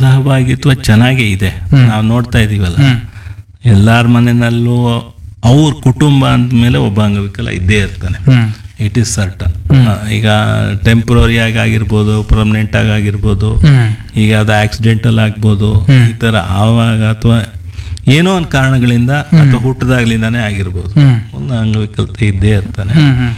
ಸಹಭಾಗಿತ್ವ ಚೆನ್ನಾಗೇ ಇದೆ ನಾವು ನೋಡ್ತಾ ಇದೀವಲ್ಲ ಹ್ಮ್ ಎಲ್ಲಾರ ಮನೆಯಲ್ಲೂ ಅವ್ರ ಕುಟುಂಬ ಅಂದಮೇಲೆ ಒಬ್ಬ ಅಂಗವಿಕಲ ಇದ್ದೇ ಇರ್ತಾನೆ ಹ್ಮ್ ಇಟ್ ಈಸ್ ಸರ್ಟನ್ ಈಗ ಟೆಂಪ್ರರಿ ಆಗಿ ಆಗಿರ್ಬೋದು ಪರ್ಮನೆಂಟ್ ಆಗಿ ಆಗಿರ್ಬೋದು ಹ್ಮ್ ಈಗ ಅದು ಆಕ್ಸಿಡೆಂಟಲ್ ಆಗ್ಬೋದು ಈ ತರ ಆವಾಗ ಅಥವಾ ಏನೋ ಒಂದು ಕಾರಣಗಳಿಂದ ಅಥವಾ ಹುಟ್ಟದಾಗ್ಲಿಂದಾನೇ ಆಗಿರ್ಬೋದು ಹ್ಮ್ ಒಂದು ಅಂಗವಿಕಲತೆ ಇದ್ದೇ ಇರ್ತಾನೆ ಹ್ಮ್ ಹ್ಮ್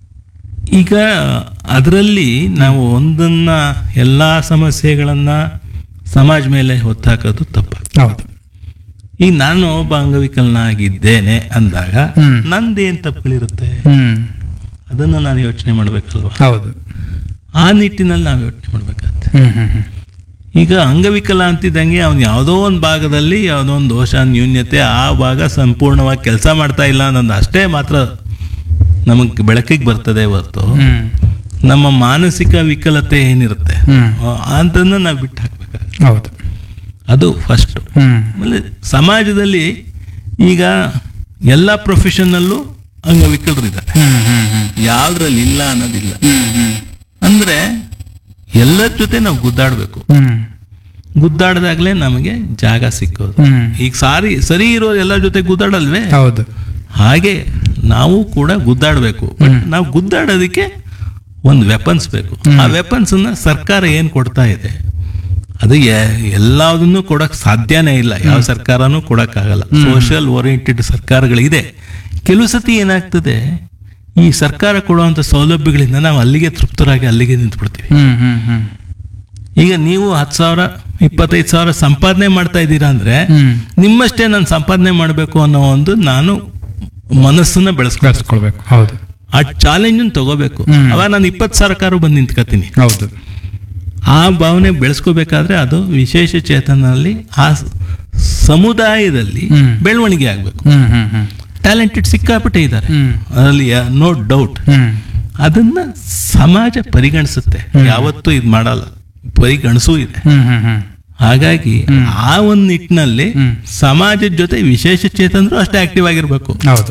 ಈಗ ಅದರಲ್ಲಿ ನಾವು ಒಂದನ್ನ ಎಲ್ಲಾ ಸಮಸ್ಯೆಗಳನ್ನ ಸಮಾಜ ಮೇಲೆ ಹೊತ್ತಾಕೋದು ತಪ್ಪು ಹೌದು ಈಗ ನಾನು ಒಬ್ಬ ಅಂಗವಿಕಲನಾಗಿದ್ದೇನೆ ಅಂದಾಗ ಹ್ಮ್. ನಂದೇನ್ ತಪ್ಪುಗಳಿರುತ್ತೆ ಹ್ಮ್ ಅದನ್ನ ನಾನು ಯೋಚನೆ ಮಾಡ್ಬೇಕಲ್ವಾ ಹೌದು ಆ ನಿಟ್ಟಿನಲ್ಲಿ ನಾವು ಯೋಚನೆ ಮಾಡ್ಬೇಕಾಗತ್ತೆ ಹ್ಮ್ ಹ್ಮ್ ಹ್ಮ್ ಈಗ ಅಂಗವಿಕಲ ಅಂತಿದ್ದಂಗೆ ಅವ್ನು ಯಾವುದೋ ಒಂದು ಭಾಗದಲ್ಲಿ ಯಾವುದೋ ಒಂದು ದೋಷ ನ್ಯೂನ್ಯತೆ ಆ ಭಾಗ ಸಂಪೂರ್ಣವಾಗಿ ಕೆಲಸ ಮಾಡ್ತಾ ಇಲ್ಲ ಅನ್ನೋದು ಅಷ್ಟೇ ಮಾತ್ರ ನಮಗೆ ಬೆಳಕಿಗೆ ಬರ್ತದೆ ಹೊರತು ಹ್ಮ್ ನಮ್ಮ ಮಾನಸಿಕ ವಿಕಲತೆ ಏನಿರುತ್ತೆ ಹ್ಮ್ ಅಂತನ್ನ ನಾವು ಬಿಟ್ಟು ಹಾಕ್ಬೇಕಾಗುತ್ತೆ ಹೌದು ಅದು ಫಸ್ಟ್ ಹ್ಮ್ ಆಮೇಲೆ ಸಮಾಜದಲ್ಲಿ ಈಗ ಎಲ್ಲ ಪ್ರೊಫೆಷನ್ನಲ್ಲೂ ಅಂಗವಿಕಲರಿದ್ದಾರೆ ಹ್ಮ್ ಹ್ಮ್ ಹ್ಮ್ ಯಾವ್ದ್ರಲ್ಲಿ ಇಲ್ಲ ಅನ್ನೋದಿಲ್ಲ ಹ್ಮ್ ಹ್ಮ್ ಅಂದ್ರೆ ಎಲ್ಲರ ಜೊತೆ ನಾವು ಗುದ್ದಾಡಬೇಕು ಹ್ಮ್ ಗುದ್ದಾಡ್ದಾಗ್ಲೇ ನಮಗೆ ಜಾಗ ಸಿಕ್ಕೋದು ಹ್ಮ್ ಈಗ ಸಾರಿ ಸರಿ ಇರೋ ಎಲ್ಲರ ಜೊತೆ ಗುದ್ದಾಡಲ್ವೇ ಹೌದು ಹಾಗೆ ನಾವು ಕೂಡ ಗುದ್ದಾಡಬೇಕು ಬಟ್ ನಾವು ಗುದ್ದಾಡೋದಕ್ಕೆ ಒಂದು ವೆಪನ್ಸ್ ಬೇಕು ಆ ವೆಪನ್ಸ್ ಅನ್ನ ಸರ್ಕಾರ ಏನ್ ಕೊಡ್ತಾ ಇದೆ ಅದು ಎ- ಎಲ್ಲದನ್ನೂ ಕೊಡಕ್ ಸಾಧ್ಯನೇ ಇಲ್ಲ ಯಾವ ಸರ್ಕಾರನೂ ಕೊಡಕ್ಕಾಗಲ್ಲ ಸೋಷಿಯಲ್ ಓರಿಯೆಂಟೆಡ್ ಸರ್ಕಾರಗಳಿದೆ ಕೆಲವು ಸತಿ ಏನಾಗ್ತದೆ ಈ ಸರ್ಕಾರ ಕೊಡುವಂತ ಸೌಲಭ್ಯಗಳಿಂದ ನಾವು ಅಲ್ಲಿಗೆ ತೃಪ್ತರಾಗಿ ಅಲ್ಲಿಗೆ ನಿಂತ್ಬಿಡ್ತೀವಿ ಹ್ಮ್ ಹ್ಮ್ ಹ್ಮ್ ಈಗ ನೀವು ಹತ್ತು ಸಾವಿರ ಇಪ್ಪತ್ತೈದು ಸಾವಿರ ಸಂಪಾದನೆ ಮಾಡ್ತಾ ಇದ್ದೀರಾ ಅಂದ್ರೆ ಹ್ಮ್ ನಿಮ್ಮಷ್ಟೇ ನಾನು ಸಂಪಾದನೆ ಮಾಡಬೇಕು ಅನ್ನೋ ಒಂದು ನಾನು ಮನಸ್ಸನ್ನ ಬೆಳೆಸ್ಕೊ ಬೆಳೆಸ್ಕೊಳ್ಬೇಕು ಹೌದು ಆ ಚಾಲೆಂಜ್ ತಗೋಬೇಕು ಹ್ಮ್. ಅವಾಗ ನಾನು ಇಪ್ಪತ್ತು ಸಾವಿರಕ್ಕಾರು ಬಂದು ನಿಂತ್ಕೋತೀನಿ ಹೌದು ಆ ಭಾವನೆ ಬೆಳೆಸ್ಕೋಬೇಕಾದ್ರೆ ಅದು ವಿಶೇಷ ಚೇತನಲ್ಲಿ ಆ ಸ- ಸಮುದಾಯದಲ್ಲಿ ಹ್ಮ್. ಬೆಳವಣಿಗೆ ಆಗ್ಬೇಕು ಹ್ಮ್ ಹ್ಮ್ ಹ್ಮ್ ಟ್ಯಾಲೆಂಟೆಡ್ ಸಿಕ್ಕಾಪಟ್ಟೆ ಇದ್ದಾರೆ ಹ್ಮ್ ಅದರಲ್ಲಿ ನೋ ಡೌಟ್ ಹ್ಮ್ ಅದನ್ನ ಸಮಾಜ ಪರಿಗಣಿಸುತ್ತೆ ಯಾವತ್ತೂ ಇದು ಮಾಡಲ್ಲ ಪರಿಗಣಿಸೂ ಇದೆ ಹ್ಮ್ ಹ್ಮ್ ಹ್ಮ್ ಹಾಗಾಗಿ ಆ ಒಂದು ನಿಟ್ಟಿನಲ್ಲಿ ಹ್ಮ್. ಸಮಾಜದ ಜೊತೆ ವಿಶೇಷ ಚೇತನರು ಅಷ್ಟೇ ಆಕ್ಟಿವ್ ಆಗಿರ್ಬೇಕು ಹೌದು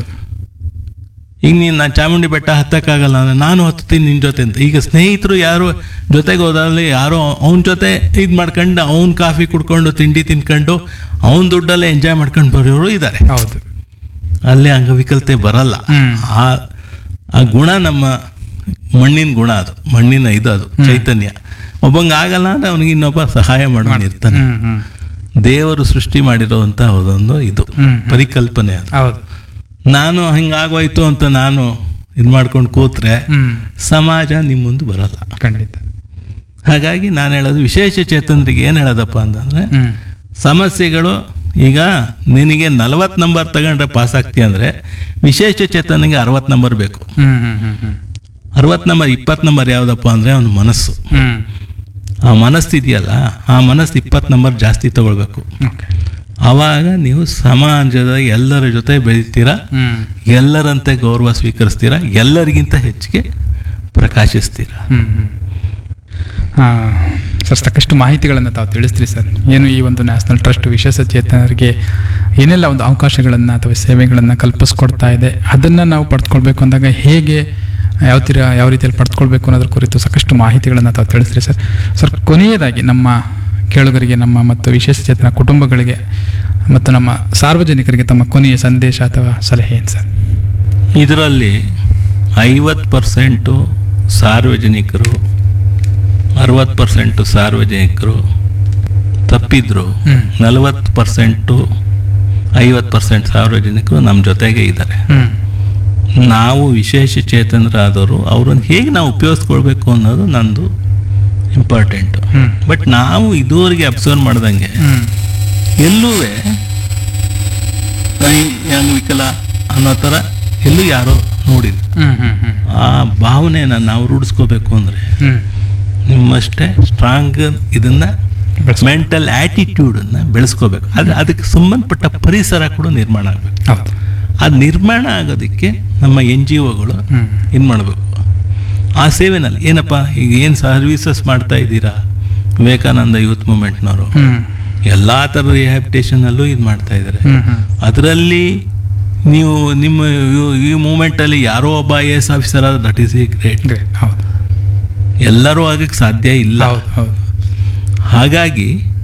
ಈಗ ನೀನು ನಾನು ಚಾಮುಂಡಿ ಬೆಟ್ಟ ಹತ್ತಕ್ಕಾಗಲ್ಲ ಅಂದ್ರೆ ನಾನು ಹತ್ತೀನಿ ನಿನ್ನ ಜೊತೆ ಅಂತ ಈಗ ಸ್ನೇಹಿತರು ಯಾರು ಜೊತೆಗೆ ಹೋದಲ್ಲಿ ಯಾರೋ ಅವನ ಜೊತೆ ಇದು ಮಾಡ್ಕೊಂಡು ಅವ್ನ ಕಾಫಿ ಕುಡ್ಕೊಂಡು ತಿಂಡಿ ತಿನ್ಕೊಂಡು ಅವನ ದುಡ್ಡಲ್ಲೇ ಎಂಜಾಯ್ ಮಾಡ್ಕೊಂಡು ಬರೋರು ಇದ್ದಾರೆ ಹೌದು ಅಲ್ಲಿ ಅಂಗವಿಕಲತೆ ಬರಲ್ಲ ಹ್ಮ್. ಆ ಆ ಗುಣ ನಮ್ಮ ಮಣ್ಣಿನ ಗುಣ ಅದು ಮಣ್ಣಿನ ಇದು ಅದು ಚೈತನ್ಯ ಒಬ್ಬಂಗೆ ಆಗಲ್ಲ ಅಂದ್ರೆ ಅವನಿಗೆ ಇನ್ನೊಬ್ಬ ಸಹಾಯ ಮಾಡೋನು ಇರ್ತಾನೆ ಹ್ಮ್ ಹ್ಮ್ ದೇವರು ಸೃಷ್ಟಿ ಮಾಡಿರುವಂತ ಒಂದು ಇದು ಹ್ಮ್. ಪರಿಕಲ್ಪನೆ ಅದು ಹೌದು ನಾನು ಹಿಂಗಾಗೋಯ್ತು ಅಂತ ನಾನು ಇದು ಮಾಡ್ಕೊಂಡು ಕೂತ್ರೆ ಹ್ಮ್ ಸಮಾಜ ನಿಮ್ಮ ಮುಂದೆ ಬರಲ್ಲ ಖಂಡಿತ ಹಾಗಾಗಿ ನಾನು ಹೇಳೋದು ವಿಶೇಷ ಚೇತನರಿಗೆ ಏನು ಹೇಳೋದಪ್ಪ ಅಂತಂದ್ರೆ ಹ್ಮ್ ಸಮಸ್ಯೆಗಳು ಈಗ ನಿನಗೆ ನಲವತ್ತು ನಂಬರ್ ತಗೊಂಡ್ರೆ ಪಾಸ್ ಆಗ್ತೀಯ ಅಂದ್ರೆ ವಿಶೇಷ ಚೇತನಿಗೆ ಅರವತ್ತು ನಂಬರ್ ಬೇಕು ಹ್ಮ್ ಹ್ಮ್ ಹ್ಮ್ ಹ್ಮ್ ಅರವತ್ತು ನಂಬರ್ ಇಪ್ಪತ್ತು ನಂಬರ್ ಯಾವುದಪ್ಪ ಅಂದ್ರೆ ಅವನ ಮನಸ್ಸು ಹ್ಮ್ ಆ ಮನಸ್ಸು ಇದೆಯಲ್ಲ ಆ ಮನಸ್ಸು ಇಪ್ಪತ್ತು ನಂಬರ್ ಜಾಸ್ತಿ ತಗೊಳ್ಬೇಕು ಓಕೆ ಆವಾಗ ನೀವು ಸಮಾಜದ ಎಲ್ಲರ ಜೊತೆ ಬೆಳಿತೀರಾ ಹ್ಮ್ ಎಲ್ಲರಂತೆ ಗೌರವ ಸ್ವೀಕರಿಸ್ತೀರಾ ಎಲ್ಲರಿಗಿಂತ ಹೆಚ್ಚಿಗೆ ಪ್ರಕಾಶಿಸ್ತೀರಾ ಹ್ಮ್ ಹ್ಮ್ ಆ, ಸರ್ ಸಾಕಷ್ಟು ಮಾಹಿತಿಗಳನ್ನು ತಾವು ತಿಳಿಸ್ತೀರಿ ಸರ್ ಏನು ಈ ಒಂದು ನ್ಯಾಷನಲ್ ಟ್ರಸ್ಟ್ ವಿಶೇಷ ಚೇತನರಿಗೆ ಏನೆಲ್ಲ ಒಂದು ಅವಕಾಶಗಳನ್ನು ಅಥವಾ ಸೇವೆಗಳನ್ನು ಕಲ್ಪಿಸ್ಕೊಡ್ತಾ ಇದೆ ಅದನ್ನು ನಾವು ಪಡೆದುಕೊಳ್ಬೇಕು ಅಂದಾಗ ಹೇಗೆ ಯಾವ ತೀರ ಯಾವ ರೀತಿಯಲ್ಲಿ ಪಡೆದುಕೊಳ್ಬೇಕು ಅನ್ನೋದ್ರ ಕುರಿತು ಸಾಕಷ್ಟು ಮಾಹಿತಿಗಳನ್ನು ತಾವು ತಿಳಿಸ್ತೀರಿ ಸರ್ ಸರ್ ಕೊನೆಯದಾಗಿ ನಮ್ಮ ಕೇಳುಗರಿಗೆ ನಮ್ಮ ಮತ್ತು ವಿಶೇಷ ಚೇತನ ಕುಟುಂಬಗಳಿಗೆ ಮತ್ತು ನಮ್ಮ ಸಾರ್ವಜನಿಕರಿಗೆ ತಮ್ಮ ಕೊನೆಯ ಸಂದೇಶ ಅಥವಾ ಸಲಹೆ ಏನು ಸರ್ ಇದರಲ್ಲಿ ಐವತ್ತು ಪರ್ಸೆಂಟು ಸಾರ್ವಜನಿಕರು ಅರವತ್ತು ಪರ್ಸೆಂಟು ಸಾರ್ವಜನಿಕರು ತಪ್ಪಿದ್ರು ಹ್ಮ್. ನಲವತ್ತು ಪರ್ಸೆಂಟು ಐವತ್ತು ಪರ್ಸೆಂಟ್ ಸಾರ್ವಜನಿಕರು ನಮ್ಮ ಜೊತೆಗೆ ಇದ್ದಾರೆ ಹ್ಞೂ ನಾವು ವಿಶೇಷ ಚೇತನರಾದವರು ಅವ್ರನ್ನ ಹೇಗೆ ನಾವು ಉಪಯೋಗಿಸ್ಕೊಳ್ಬೇಕು ಅನ್ನೋದು ನಂದು ಇಂಪಾರ್ಟೆಂಟು ಹ್ಮ್. ಬಟ್ ನಾವು ಇದುವರೆಗೆ ಅಬ್ಸರ್ವ್ ಮಾಡ್ದಂಗೆ ಹ್ಞೂ ಎಲ್ಲೂ ಅಂಗವಿಕಲ ಅನ್ನೋ ಥರ ಎಲ್ಲೂ ಯಾರೋ ನೋಡಿದ್ರು ಹ್ಞೂ ಹ್ಞೂ ಹ್ಞೂ ಆ ಭಾವನೆನ ನಾವು ರೂಢಿಸ್ಕೋಬೇಕು ಅಂದರೆ ಹ್ಞೂ ನಿಮ್ಮಷ್ಟೇ ಸ್ಟ್ರಾಂಗ್ ಇದನ್ನ ಬೆಳೆಸ್ಕೊ- ಮೆಂಟಲ್ ಆಟಿಟ್ಯೂಡನ್ನು ಬೆಳೆಸ್ಕೋಬೇಕು ಅದು ಅದಕ್ಕೆ ಸಂಬಂಧಪಟ್ಟ ಪರಿಸರ ಕೂಡ ನಿರ್ಮಾಣ ಆಗಬೇಕು ಹೌದು ಆ ನಿರ್ಮಾಣ ಆಗೋದಕ್ಕೆ ನಮ್ಮ ಎನ್ ಜಿ ಒಗಳು ಹ್ಞೂ ಏನು ಮಾಡಬೇಕು ಆ ಸೇವೆನಲ್ಲಿ ಏನಪ್ಪ ಈಗ ಏನು ಸರ್ವೀಸಸ್ ಮಾಡ್ತಾ ಇದ್ದೀರಾ ವಿವೇಕಾನಂದ ಯೂತ್ ಮೂಮೆಂಟ್ನವರು ಹ್ಞೂ ಎಲ್ಲ ಥರದ ರಿಹ್ಯಾಬಿಟೇಷನಲ್ಲೂ ಇದು ಮಾಡ್ತಾ ಇದ್ದಾರೆ ಹ್ಞೂ ಹ್ಞೂ ಅದರಲ್ಲಿ ನೀವು ನಿಮ್ಮ ಇವ್- ಈ ಮೂಮೆಂಟಲ್ಲಿ ಯಾರೋ ಒಬ್ಬ ಐ ಎಸ್ ಆಫೀಸರ್ ಆದ್ರೆ that is a great great ಹೌದು ಎಲ್ಲರೂ ಆಗಕ್ಕೆ ಸಾಧ್ಯ ಇಲ್ಲ ಹೌದು ಹೌದು ಹಾಗಾಗಿ